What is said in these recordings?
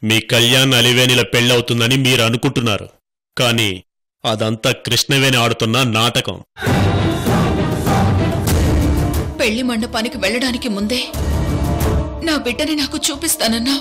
మీ కళ్యాణ్ అలివేనిల పెళ్ళవుతుందని మీరు అనుకుంటున్నారు కానీ అదంతా కృష్ణవేణి ఆడుతున్న నాటకం పెళ్లి మండపానికి వెళ్ళడానికి ముందే నా బిడ్డని నాకు చూపిస్తానన్నా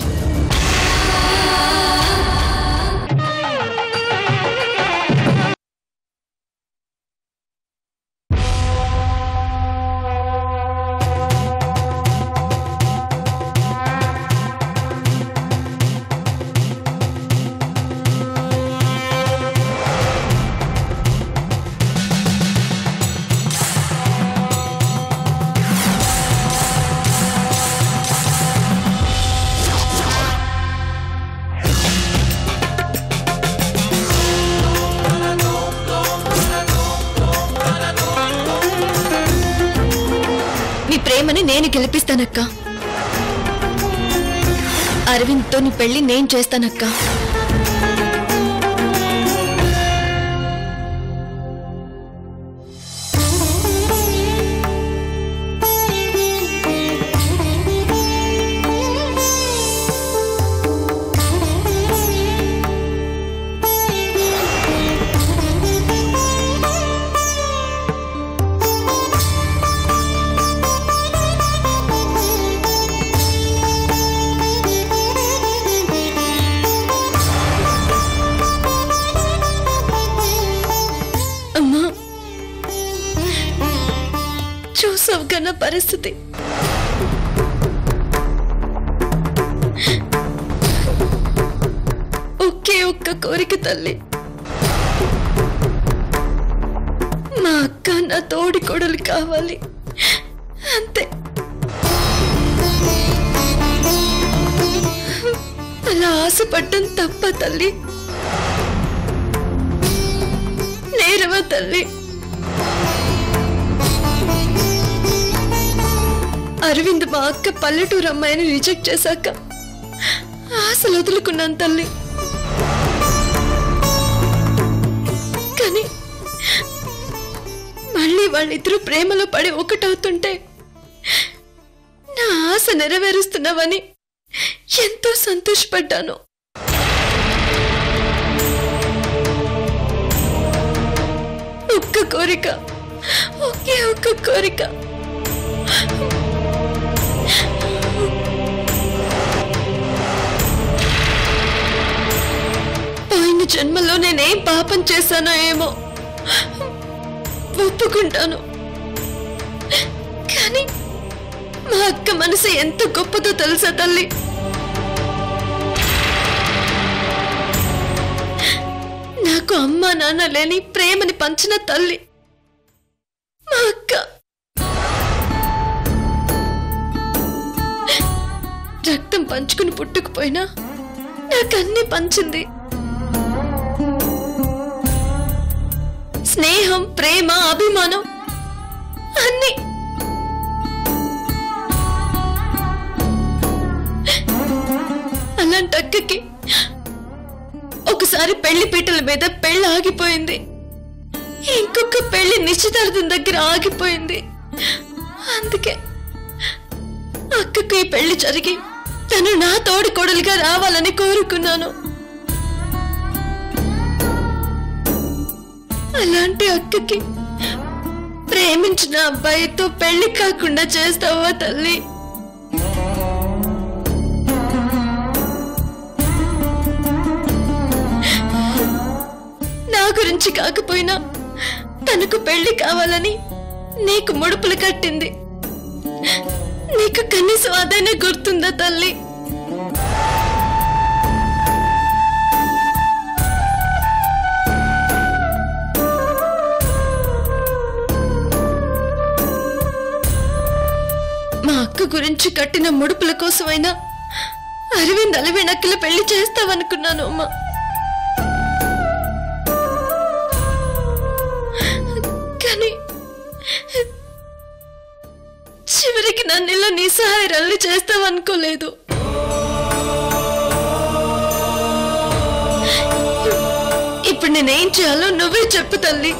నీ ప్రేమని నేను గెలిపిస్తానక్క అరవింద్తో నీ పెళ్లి నేను చేస్తానక్క అమ్మా చూసావు కన్నా పరిస్థితి ఒకే ఒక్క కోరిక తల్లి మా అక్క నా తోడి కొడలు కావాలి అంతే అలా ఆశపడ్డం తప్ప తల్లి నేరవ తల్లి అరవింద్ మా అక్క పల్లెటూరు అమ్మాయిని రిజెక్ట్ చేశాక ఆశలు వదులుకున్నాను తల్లి కానీ మళ్ళీ వాళ్ళిద్దరూ ప్రేమలో పడి ఒకటవుతుంటే నా ఆశ నెరవేరుస్తున్నావని ఎంతో సంతోషపడ్డాను ఒక్క కోరిక ఒకే ఒక్క కోరిక పోయిన జన్మలో నేనేం పాపం చేశానో ఏమో ఒప్పుకుంటాను కానీ మా అక్క మనసు ఎంత గొప్పదో తెలుసా తల్లి నాకు అమ్మ నాన్న లేని ప్రేమని పంచిన తల్లి మా అక్క రక్తం పంచుకుని పుట్టుకుపోయినా నాకన్నీ పంచింది స్నేహం ప్రేమ అభిమానం అన్నీ అలాంటి అక్కకి ఒకసారి పెళ్లి పీటల మీద పెళ్లి ఆగిపోయింది ఇంకొక పెళ్లి నిశ్చితార్థం దగ్గర ఆగిపోయింది అందుకే అక్కకు ఈ పెళ్లి జరిగి తను నా తోడి కొడలుగా రావాలని కోరుకున్నాను అలాంటి అక్కకి ప్రేమించిన అబ్బాయితో పెళ్లి కాకుండా చేస్తావా తల్లి నా గురించి కాకపోయినా తనకు పెళ్లి కావాలని నీకు ముడుపులు కట్టింది నీకు కనీసం అదైనా గుర్తుందా తల్లి మా అక్క గురించి కట్టిన ముడుపుల కోసమైనా అరవింద్ అలవేణక్కల పెళ్లి చేస్తావనుకున్నాను అమ్మా కానీ చివరికి నన్ను ఇలా నిస్సహాయరాల్ని చేస్తావనుకోలేదు ఇప్పుడు నేనేం చేయాలో నువ్వే చెప్పు తల్లి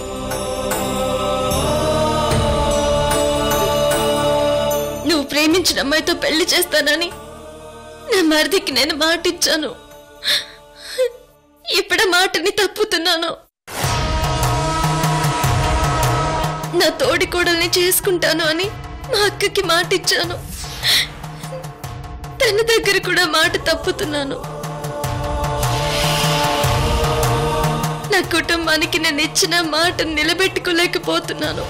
నువ్వు ప్రేమించిన అమ్మాయితో పెళ్లి చేస్తానని నా మరిదికి నేను మాటిచ్చాను ఇప్పుడు మాటని తప్పుతున్నాను నా తోడి కోడల్ని చేసుకుంటాను అని మా అక్కకి మాట ఇచ్చాను తన దగ్గర కూడా మాట తప్పుతున్నాను నా కుటుంబానికి నేను ఇచ్చిన మాట నిలబెట్టుకోలేకపోతున్నాను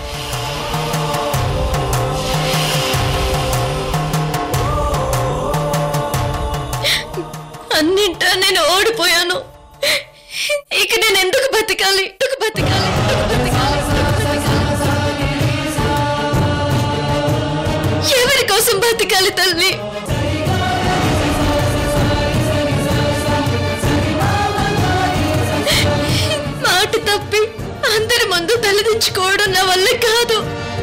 అన్నింటా నేను ఓడిపోయాను ఇక నేను ఎందుకు బతకాలి ఎందుకు బతకాలి ఎందుకు బతకాలి? ఎవరి కోసం బతకాలి తల్లి మాట తప్పి అందరి ముందు తలదించుకోవడం నా వల్ల కాదు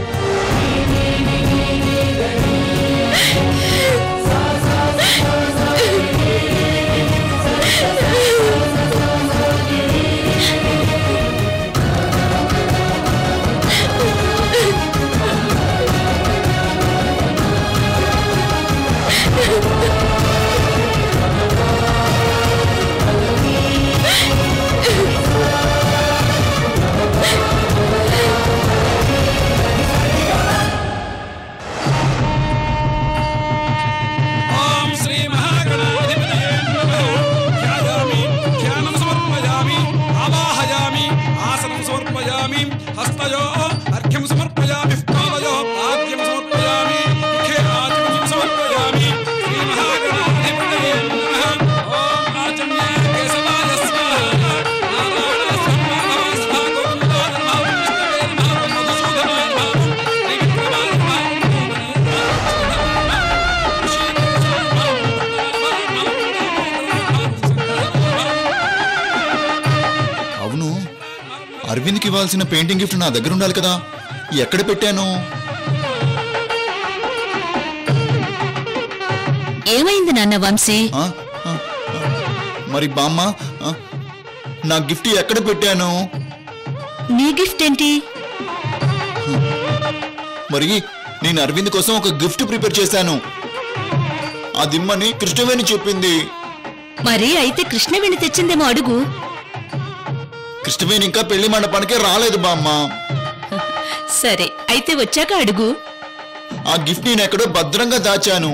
ఓం శ్రీ మహాగణాధిపతయే నమః ధ్యాయామి ధ్యానం సమర్పయామి ఆవాహయామి ఆసనం సమర్పయామి హస్తయో అర్ఘ్యం సమర్పయామి పాదయో ఆద్యం సమర్పయామి ముఖే ఆచమనం సమర్పయామి శ్రీ మహాగణాధిపతయే నమః ఓం ఆచమ్య కేశవాయ స్వాహా నారాయణ స్వాహా స్వాహా గోవిందాయ నమః విష్ణవే నమః మధుసూదనాయ నమః త్రివిక్రమాయ అవును అరవింద్కి ఇవ్వాల్సిన పెయింటింగ్ గిఫ్ట్ నా దగ్గర ఉండాలి కదా ఎక్కడ పెట్టాను ఏమైంది నాన్న వంశీ ఆ? ఆ, ఆ. మరి బామ్మ ఆ? నా గిఫ్ట్ ఎక్కడ పెట్టాను నీ గిఫ్ట్ ఏంటి మరి నేను అరవింద్ కోసం ఒక గిఫ్ట్ ప్రిపేర్ చేశాను అదిమ్మని కృష్ణవేణి చెప్పింది మరి అయితే కృష్ణవేణి తెచ్చిందేమో అడుగు కృష్ణవేణి ఇంకా పెళ్లి మండపానికే రాలేదు బామ్మ సరే అయితే వచ్చాక అడుగు ఆ గిఫ్ట్ నేను ఎక్కడో భద్రంగా దాచాను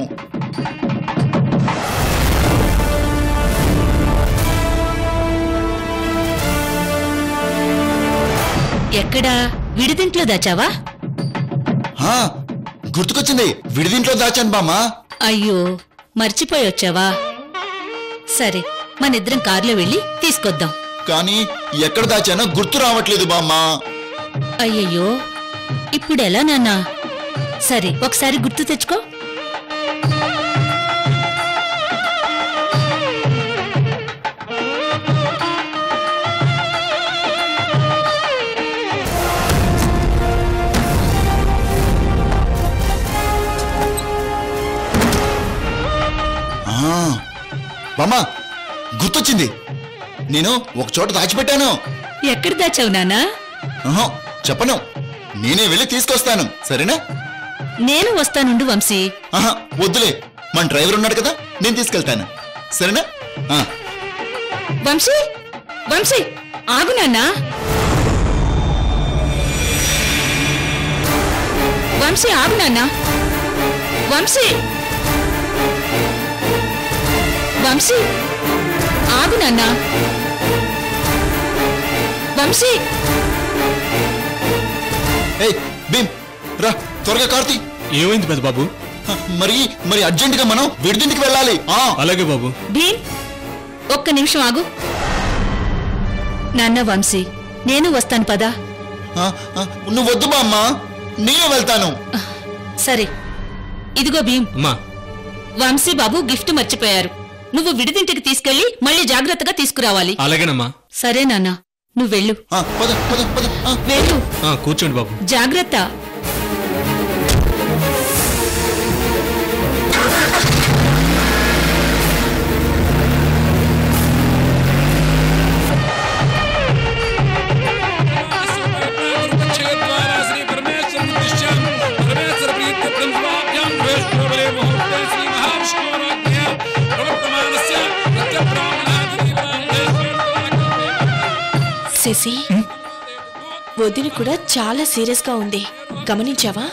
ఎక్కడా విడిదింట్లో దాచావా ఆ, గుర్తుకొచ్చింది విడిదింట్లో దాచాను బామ్మ అయ్యో మర్చిపోయి వచ్చావా సరే మనిద్దరం కారులో వెళ్ళి తీసుకొద్దాం కానీ ఎక్కడ దాచానో గుర్తు రావట్లేదు బామ్మ అయ్యయ్యో ఇప్పుడెలా నాన్నా సరే ఒకసారి గుర్తు తెచ్చుకో ఆ, బామ్మ గుర్తొచ్చింది నేను ఒక చోట దాచిపెట్టాను ఎక్కడ దాచావు నాన్నా ఆహా, చెప్పను నేనే వెళ్ళి తీసుకొస్తాను సరేనా నేను వస్తానుండు వంశీ ఆహా వద్దులే మన డ్రైవర్ ఉన్నాడు కదా నేను తీసుకెళ్తాను సరేనా ఆ, వంశీ వంశీ ఆగు నాన్నా వంశీ ఆగు నాన్నా వంశీ వంశీ ఆగు నాన్నా వంశీ ఏయ్ భీమ్ రా త్వరగా కార్తీ ఏమైంది పెద్ద బాబు ఆ, మరి మరి అర్జెంటుగా మనం విడిదింటికి వెళ్ళాలి ఆ అలాగే బాబు భీమ్ ఒక్క నిమిషం ఆగు నాన్న వంశీ నేను వస్తాను పదా ఆ, ఆ, నువ్వు వద్దు బామ్మ నేనే వెళ్తాను సరే ఇదిగో భీమ్ అమ్మా వంశీ బాబు గిఫ్ట్ మర్చిపోయారు నువ్వు విడిదింటికి తీసుకెళ్లి మళ్ళీ జాగ్రత్తగా తీసుకురావాలి అలాగేనమ్మా సరే నాన్న నువ్వు వెళ్ళు ఆ, పద పద పద ఆ, వెళ్ళు ఆ, కూర్చోండి బాబు జాగ్రత్త क्षेद्वारा श्री परमेश्वर उद्दिश्य परमेश्वर प्रीत्य ब्रह्माभ्यां द्वेष्टोबले मुहूर्ते श्री महाविष्णोराज्ञया प्रवर्तमानस्य प्रत्यब्राह्मणादिदेवालयस्य శశి వదిన కూడా చాలా సీరియస్ గా ఉంది గమనించావా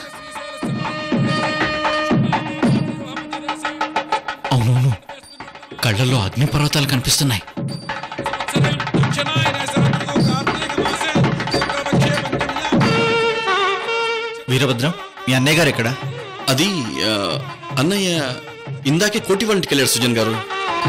అవునవును కళ్ళల్లో అగ్నిపర్వతాలు కనిపిస్తున్నాయి దక్షిణాయన శరదృతు కార్తీక మాసే శుక్లపక్షే పంచమ్యా వీరభద్రం మీ అన్నయ్య గారు ఎక్కడ అది ఆ, అన్నయ్య ఇందాకే కోటి వాళ్ళ ఇంటికి వెళ్ళారు సుజన్ గారు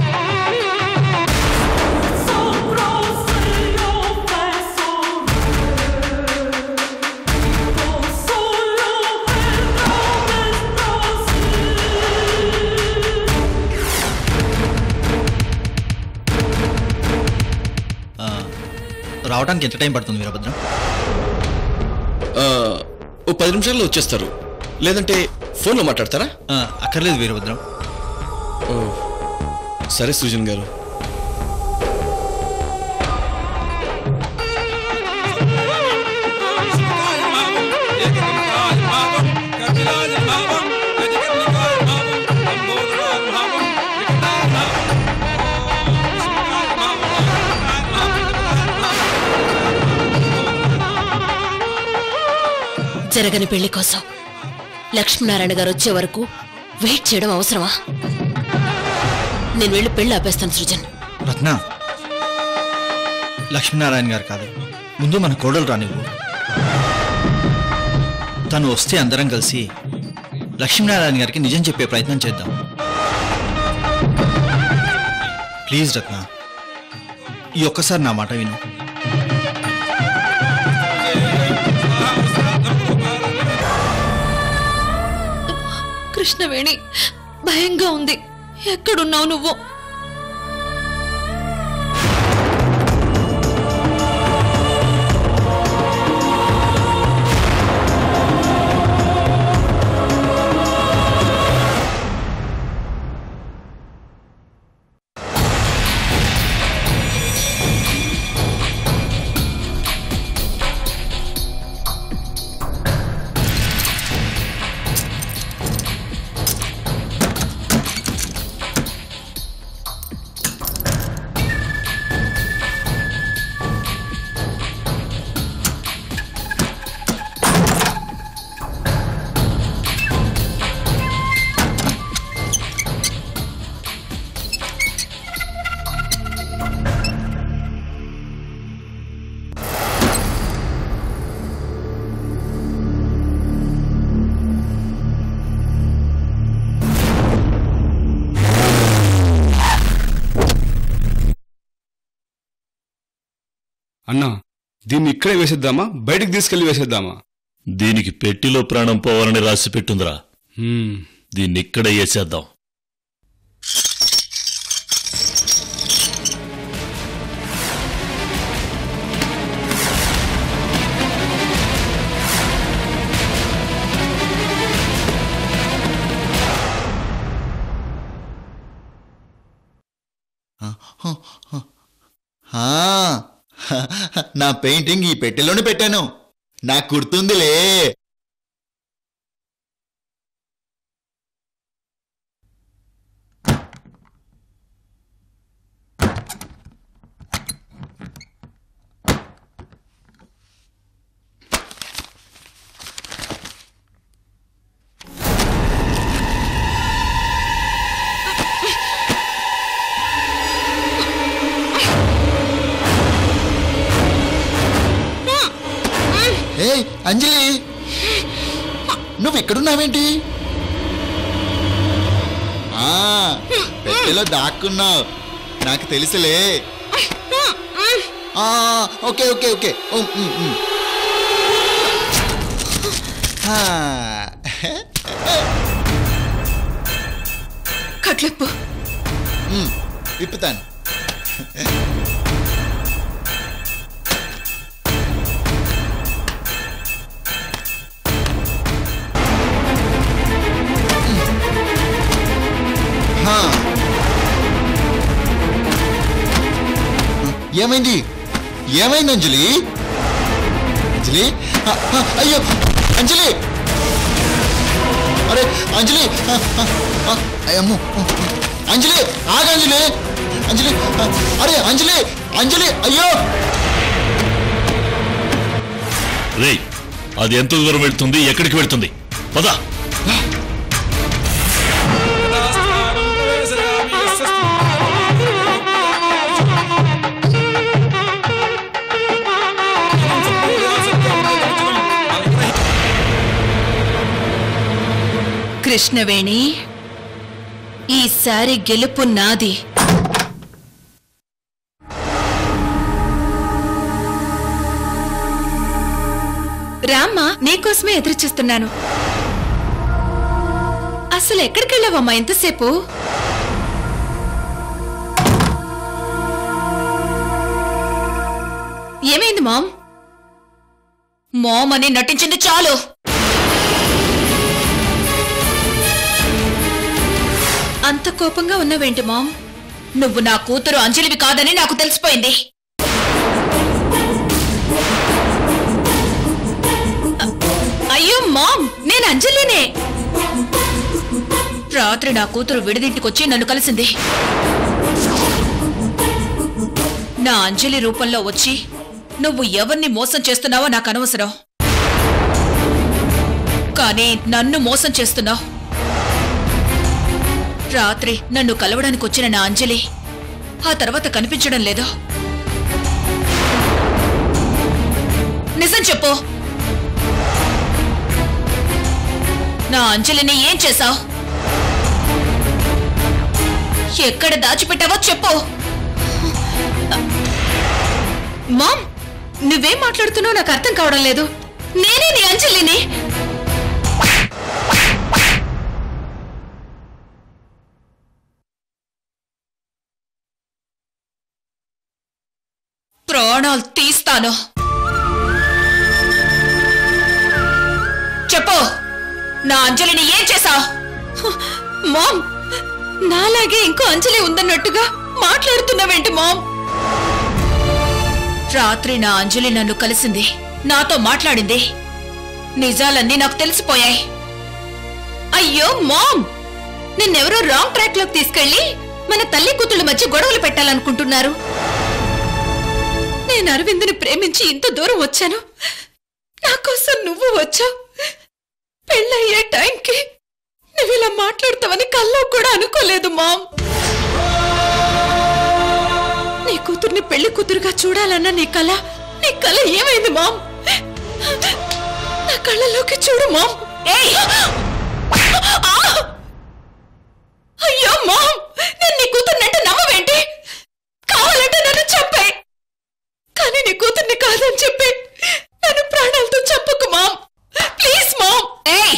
రావడానికి ఎంత టైం పడుతుంది వీరభద్రం ఆ, ఓ పది నిమిషాల్లో వచ్చేస్తారు లేదంటే ఫోన్లో మాట్లాడతారా ఆ, అక్కర్లేదు వీరభద్రం ఓ సరే సుజన్ గారు విష్ణుకాయ భావం ఏకదంతాయ భావం కపిలాయ భావం గజకర్ణికాయ భావం లంబోదరాయ భావం వికటాయ భావం విష్ణుకాయ భావం జరగని పెళ్లి కోసం లక్ష్మీనారాయణ గారు వచ్చే వరకు వెయిట్ చేయడం అవసరమా నేను వెళ్ళి పెళ్లి ఆపేస్తాను సృజన్ రత్న లక్ష్మీనారాయణ గారు కాదు ముందు మన కోడలు రానివ్వు తను వస్తే అందరం కలిసి లక్ష్మీనారాయణ గారికి నిజం చెప్పే ప్రయత్నం చేద్దాం ప్లీజ్ రత్న ఈ ఒక్కసారి నా మాట విను కృష్ణవేణి భయంగా ఉంది ఎక్కడున్నావు నువ్వు అన్నా దీన్ని ఇక్కడే వేసేద్దామా బయటికి తీసుకెళ్లి వేసేద్దామా దీనికి పెట్టిలో ప్రాణం పోవాలని రాసి పెట్టుందిరా హ్మ్. దీన్ని ఇక్కడే వేసేద్దాం ఆ, నా పెయింటింగ్ ఈ పెట్టెలోనే పెట్టాను నాకు గుర్తుందిలే ఏ అంజలి నువ్వు ఇక్కడున్నావేంటి ఆ, పెట్టెలో దాక్కున్నావు నాకు తెలుసులే ఆ, ఓకే ఓకే ఓకే ఓ, ఉమ్, ఉమ్. ఆ, కట్లెప్పు ఉమ్, విప్పుతాను హా. ఏమైంది ఏమైంది అంజలి అంజలి ఆ, ఆ, అయ్యో అంజలి అరే అంజలి ఆ, ఆ, ఆ, అమ్మో అంజలి ఆగ అంజలి అంజలి ఆ, అరే అంజలి అంజలి అయ్యో రేయ్ అది ఎంత దూరం వెళ్తుంది ఎక్కడికి వెళ్తుంది పద యథాస్థానం ప్రవేశయామి యస్య కృష్ణవేణి ఈసారి గెలుపు నాది రామ్మా నీకోసమే ఎదురు చూస్తున్నాను అసలు ఎక్కడికెళ్ళావమ్మా ఎంతసేపు ఏమైంది మామ్ మామ్ అని నటించింది చాలు అంత కోపంగా ఉన్నావేంటి మామ్ నువ్వు నా కూతురు అంజలివి కాదని నాకు తెలిసిపోయింది అ- అయ్యో మామ్ నేను అంజలినే రాత్రి నా కూతురు విడిదింటికొచ్చి నన్ను కలిసింది నా అంజలి రూపంలో వచ్చి నువ్వు ఎవరిని మోసం చేస్తున్నావో నాకు అనవసరం కానీ నన్ను మోసం చేస్తున్నావు రాత్రి నన్ను కలవడానికి వచ్చిన నా అంజలి ఆ తర్వాత కనిపించడం లేదు నిజం చెప్పు నా అంజలిని ఏం చేశావు ఎక్కడ దాచిపెట్టావో చెప్పు మామ్ నువ్వేం మాట్లాడుతున్నావు నాకు అర్థం కావడం లేదు నేనే నీ అంజలిని ప్రాణాలు తీస్తాను చెప్పు నా అంజలిని ఏం చేశావు మామ్ నాలాగే ఇంకో అంజలి ఉందన్నట్టుగా మాట్లాడుతున్నావేంటి మామ్ రాత్రి నా అంజలి నన్ను కలిసింది నాతో మాట్లాడింది నిజాలన్నీ నాకు తెలిసిపోయాయి అయ్యో మామ్ నిన్నెవరో రాంగ్ ట్రాక్ లోకి తీసుకెళ్లి మన తల్లి కూతుళ్ళ మధ్య గొడవలు పెట్టాలనుకుంటున్నారు నేను అరవింద్ని ప్రేమించి ఇంత దూరం వచ్చాను నా కోసం నువ్వు వచ్చావు పెళ్ళయ్యే టైంకి నువ్వు ఇలా మాట్లాడతావని కల్లో కూడా అనుకోలేదు మామ్ నీ కూతుర్ని పెళ్లి కూతురుగా చూడాలన్న నీ కళ నీ కళ ఏమైంది మామ్ నా కళ్ళలోకి చూడు మామ్ ఆ! అయ్యో మామ్ నేను నీ కూతుర్నంటే నమ్మవేంటి కావాలంటే నన్ను చెప్పాయి కానీ నీ కూతుర్ని కాదని చెప్పి నన్ను ప్రాణాలతో చెప్పకు మామ్ ప్లీజ్ మామ్ ఏయ్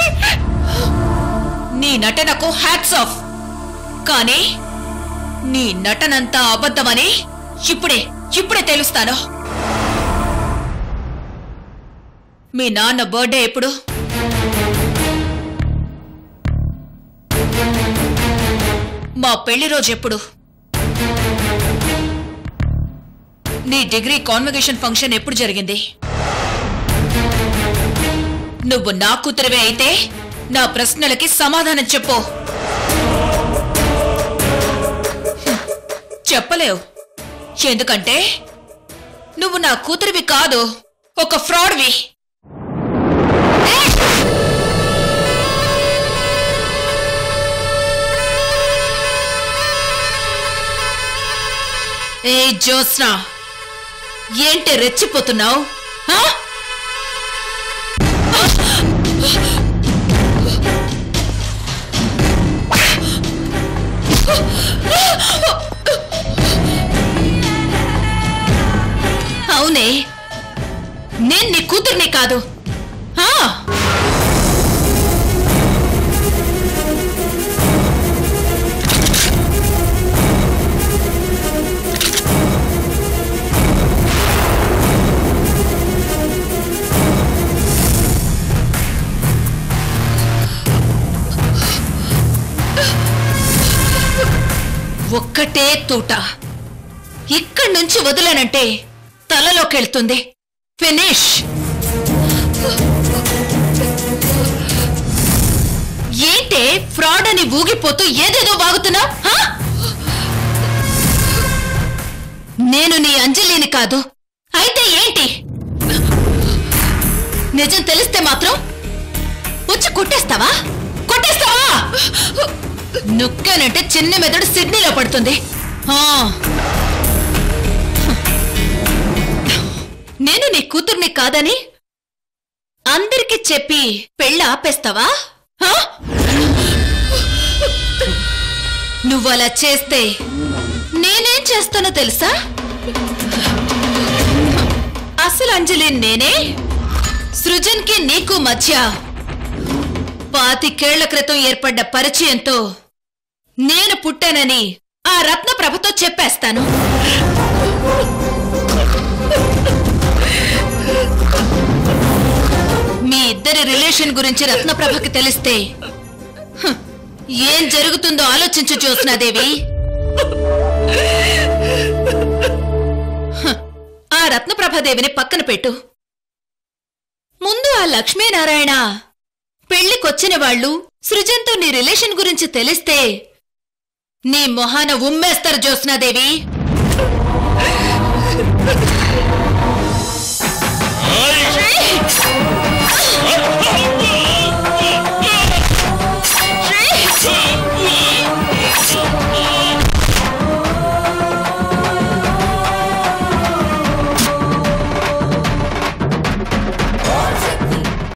నీ నటనకు హ్యాట్స్ ఆఫ్ కానీ నీ నటనంతా అబద్ధమని ఇప్పుడే ఇప్పుడే తెలుస్తాను మీ నాన్న బర్త్డే ఎప్పుడు మా పెళ్లి రోజు ఎప్పుడు నీ డిగ్రీ కాన్వకేషన్ ఫంక్షన్ ఎప్పుడు జరిగింది నువ్వు నా కూతురివే అయితే నా ప్రశ్నలకి సమాధానం చెప్పు హ్మ్. చెప్పలేవు ఎందుకంటే నువ్వు నా కూతురివి కాదు ఒక ఫ్రాడ్వి ఏ జ్యోత్స్న ఏంటి రెచ్చిపోతున్నావు అవునే నేను నీ కూతుర్ని కాదు ఆ! ఒక్కటే తూట ఇక్కడి నుంచి వదిలేనంటే తలలోకెళ్తుంది ఫినిష్ ఏంటే ఫ్రాడ్ అని ఊగిపోతూ ఏదేదో బాగుతున్నావు నేను నీ అంజలిని కాదు అయితే ఏంటి నిజం తెలిస్తే మాత్రం వచ్చి కొట్టేస్తావా కొట్టేస్తావా నొక్కానంటే చిన్న మెదడు సిడ్నీలో పడుతుంది ఆ. నేను నీ కూతుర్ని కాదని అందరికీ చెప్పి పెళ్ళి ఆపేస్తావా ఆ? నువ్వు అలా చేస్తే నేనేం చేస్తానో తెలుసా అసలు అంజలి నేనే సృజన్కి నీకు మధ్య పాతికేళ్ల క్రితం ఏర్పడ్డ పరిచయంతో నేను పుట్టానని ఆ రత్నప్రభతో చెప్పేస్తాను మీ ఇద్దరి రిలేషన్ గురించి రత్నప్రభకి తెలిస్తే హ్, ఏం జరుగుతుందో ఆలోచించు జ్యోత్స్నాదేవి హ్, ఆ రత్నప్రభాదేవిని పక్కన పెట్టు ముందు ఆ లక్ష్మీనారాయణ పెళ్లికొచ్చిన వాళ్ళు సృజన్తో నీ రిలేషన్ గురించి తెలిస్తే నీ మొహాన ఉమ్మేస్తారు జ్యోత్స్నాదేవి